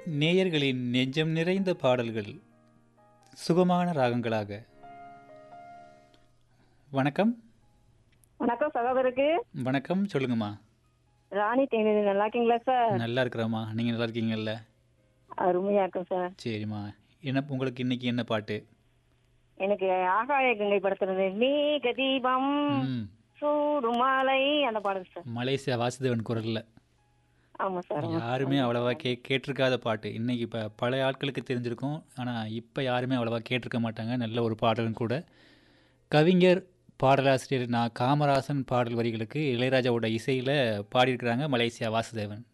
நேயர்களின் நெஞ்சம் நிறைந்த பாடல்கள் சுகமான ராகங்களாக வணக்கம் வணக்கம் சகோதரருக்கு வணக்கம் சொல்லுங்கம்மா ராணி தேனி நல்லா இருக்கீங்களா சார் நல்லா இருக்கிறோம்மா நீங்கள் நல்லா இருக்கீங்கல்ல அருமையா இருக்கும் சார் சரிம்மா என்ன உங்களுக்கு இன்னைக்கு என்ன பாட்டு எனக்கு ஆகாய கங்கை படத்துல மேக தீபம் ம் சூடு மாலை அந்த பாடல் சார் மலேசியா வாசுதேவன் குரலில் ஆமா சார் ஆமா. யாருமே அவ்வளவா கே கேட்டிருக்காத பாட்டு இன்னைக்கு இப்போ பழைய ஆட்களுக்கு தெரிஞ்சிருக்கும் ஆனால் இப்போ யாருமே அவ்வளவா கேட்டிருக்க மாட்டாங்க நல்ல ஒரு பாடலும் கூட கவிஞர் பாடலாசிரியர் நான் காமராசன் பாடல் வரிகளுக்கு இளையராஜாவோட இசையில் பாடியிருக்கிறாங்க மலேசியா வாசுதேவன்